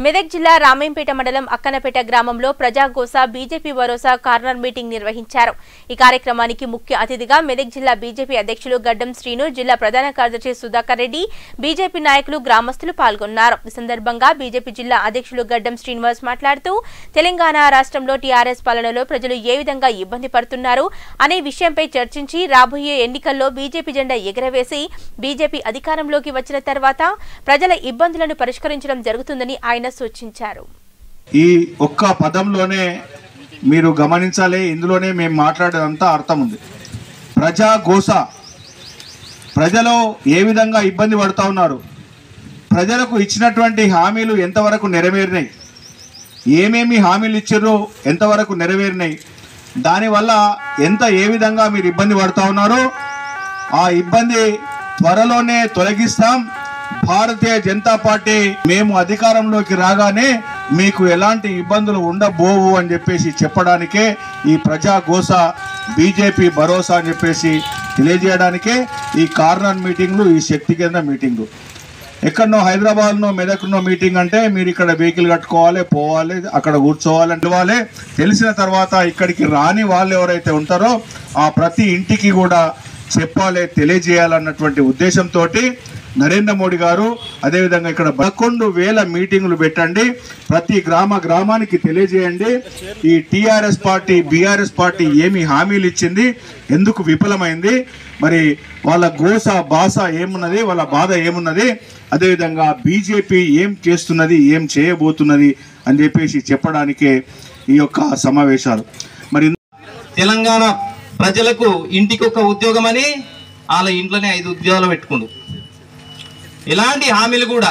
మెదక్ జిల్లా రామేంపేట మండలం అక్కనపేట గ్రామంలో Prajagosa BJP Bharosa corner meeting నిర్వహించారు ఈ కార్యక్రమానికి ముఖ్య అతిథిగా మెదక్ జిల్లా బీజేపీ అధ్యక్షులు గడ్డం శ్రీను జిల్లా ప్రధాన కార్యదర్శి సుధాకర్ రెడ్డి బీజేపీ నాయకులు గ్రామస్తులు పాల్గొన్నారు ఈ సందర్భంగా బీజేపీ జిల్లా అధ్యక్షులు గడ్డం శ్రీనివాస్ మాట్లాడుతూ తెలంగాణ రాష్ట్రంలో టీఆర్ఎస్ పాలనలో ప్రజలు ఏ విధంగా ఇబ్బంది పడుతున్నారు అనే విషయంపై చర్చించి రాబోయే ఎన్నికల్లో బీజేపీ జెండా ఎగరవేసి బీజేపీ అధికారంలోకి వచ్చిన తర్వాత ప్రజల ఇబ్బందులను పరిష్కరించడం జరుగుతుందని ఆయన సూచించారు ఈ ఒక్క పదంలోనే మీరు గమనించాలి ఇందులోనే మేము మాట్లాడేదంతా అర్థం ఉంది ప్రజా గోస ప్రజలు ఏ విధంగా ఇబ్బంది పడుతూ ఉన్నారు ప్రజలకు ఇచ్చినటువంటి హామీలు ఎంతవరకు నెరవేరినాయి ఏమేమి హామీలు ఇచ్చారో ఎంతవరకు నెరవేరినాయి దానివల్ల ఎంత ఏ విధంగా మీరు ఇబ్బంది పడుతూ ఉన్నారో ఆ ఇబ్బంది త్వరలోనే తొలగిస్తాం భారతీయ జనతా పార్టీ మేము అధికారంలోకి రాగానే మీకు ఎలాంటి ఇబ్బందులు ఉండబోవు అని చెప్పేసి చెప్పడానికే ఈ ప్రజా గోస బీజేపీ భరోసా అని చెప్పేసి తెలియజేయడానికే ఈ కార్నర్ మీటింగ్లు ఈ శక్తి కేంద్ర మీటింగ్లు ఎక్కడనో హైదరాబాద్నో మెదక్నో మీటింగ్ అంటే మీరు ఇక్కడ వెహికల్ కట్టుకోవాలి పోవాలి అక్కడ కూర్చోవాలి అంటే తెలిసిన తర్వాత ఇక్కడికి రాని వాళ్ళు ఎవరైతే ఉంటారో ఆ ప్రతి ఇంటికి కూడా చెప్పాలి తెలియజేయాలన్నటువంటి ఉద్దేశంతో నరేంద్ర మోడీ గారు అదేవిధంగా ఇక్కడ పదకొండు వేల మీటింగులు పెట్టండి ప్రతి గ్రామ గ్రామానికి తెలియజేయండి ఈ టిఆర్ఎస్ పార్టీ బీఆర్ఎస్ పార్టీ ఏమి హామీలు ఇచ్చింది ఎందుకు విఫలమైంది మరి వాళ్ళ గోస బాస ఏమున్నది వాళ్ళ బాధ ఏమున్నది అదేవిధంగా బీజేపీ ఏం చేస్తున్నది ఏం చేయబోతున్నది అని చెప్పేసి చెప్పడానికే ఈ యొక్క సమావేశాలు మరి తెలంగాణ ప్రజలకు ఇంటికి ఒక ఉద్యోగం అని వాళ్ళ ఇంట్లోనే ఐదు ఉద్యోగాలు పెట్టుకుండు ఇలాంటి హామీలు కూడా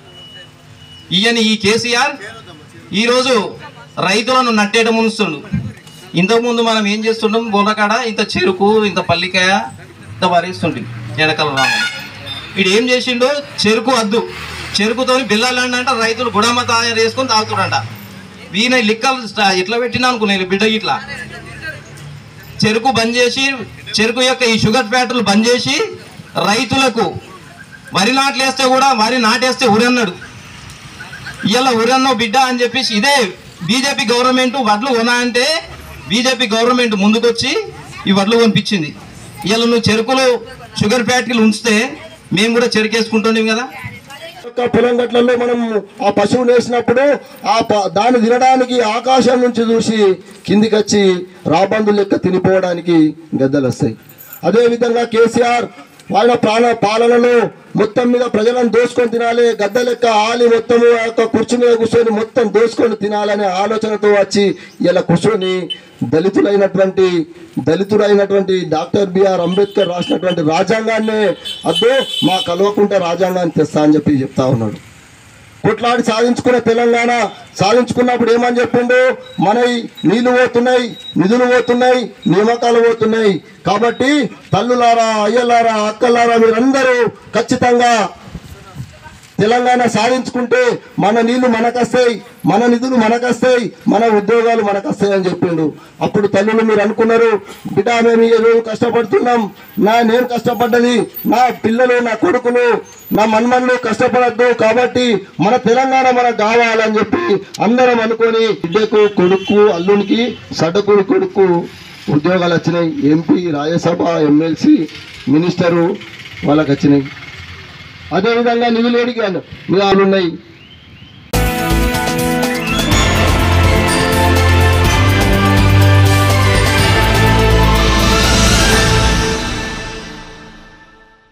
ఇయని ఈ కేసీఆర్ ఈరోజు రైతులను నట్టేట ముంచుతుండు ఇంతకుముందు మనం ఏం చేస్తుండం బోలకాడ ఇంత చెరుకు ఇంత పల్లికాయ ఇంత వరేస్తుండే ఎడకల రాము వీడు ఏం చేసిండో చెరుకు వద్దు చెరుకుతోని బిల్లాలండి అంట రైతులు గుడమ్మ తయారు చేసుకొని తాగుతుడంట వీన లిక్కలు స్టా- ఎట్లా పెట్టినా అనుకున్నాను బిడ్డ ఇట్లా చెరుకు బంద్ చేసి చెరుకు యొక్క ఈ షుగర్ ఫ్యాక్టరీలు బంద్ చేసి రైతులకు వరి నాట్లేస్తే కూడా వరి నాటేస్తే ఉరన్నాడు ఇవాళ ఉరన్నో బిడ్డ అని చెప్పేసి ఇదే బీజేపీ గవర్నమెంట్ వడ్లు కొనా అంటే బీజేపీ గవర్నమెంట్ ముందుకొచ్చి ఈ వడ్లు కొనిపించింది ఇవాళ నువ్వు చెరుకులు షుగర్ ఫ్యాక్టరీలు ఉంచితే మేము కూడా చెరుకేసుకుంటున్నాం కదా యొక్క పొలం గట్లలో మనం ఆ పశువుని వేసినప్పుడు ఆ ప- దాన్ని తినడానికి ఆకాశం నుంచి చూసి కిందికి వచ్చి రాబందు లెక్క తినిపోవడానికి గద్దలు వస్తాయి అదేవిధంగా కేసీఆర్ ఆయన ప్రాణ పాలనలో మొత్తం మీద ప్రజలను దోసుకొని తినాలి గద్ద లెక్క ఆలి మొత్తం ఆ యొక్క కుర్చీ మీద కూర్చొని మొత్తం దోసుకొని తినాలనే ఆలోచనతో వచ్చి ఇలా కూర్చొని దళితులైనటువంటి దళితుడైనటువంటి డాక్టర్ బిఆర్ అంబేద్కర్ రాసినటువంటి రాజ్యాంగాన్ని అద్దు మా కలవకుంటే రాజ్యాంగాన్ని తెస్తా అని చెప్పి చెప్తా ఉన్నాడు కొట్లాడి సాధించుకున్న తెలంగాణ సాధించుకున్నప్పుడు ఏమని చెప్పిండు మన నీళ్లు పోతున్నాయి నిధులు పోతున్నాయి నియామకాలు పోతున్నాయి కాబట్టి తల్లులారా అయ్యలారా అక్కలారా మీరందరూ ఖచ్చితంగా తెలంగాణ సాధించుకుంటే మన నీళ్లు మనకొస్తాయి మన నిధులు మనకొస్తాయి మన ఉద్యోగాలు మనకొస్తాయి అని చెప్పిండు అప్పుడు తల్లులు మీరు అనుకున్నారు బిడ్డ మేము ఈ రోజు కష్టపడుతున్నాం నా నేను కష్టపడ్డది నా పిల్లలు నా కొడుకులు నా మన్మన్లు కష్టపడద్దు కాబట్టి మన తెలంగాణ మనకు కావాలని చెప్పి అందరం అనుకొని బిడ్డకు కొడుకు అల్లునికి సడ్డకుడు కొడుకు ఉద్యోగాలు వచ్చినాయి ఎంపీ రాజ్యసభ ఎమ్మెల్సీ మినిస్టరు వాళ్ళకి వచ్చినాయి అదేవిధంగా నిధులు ఏడిగాను నిధులు ఉన్నాయి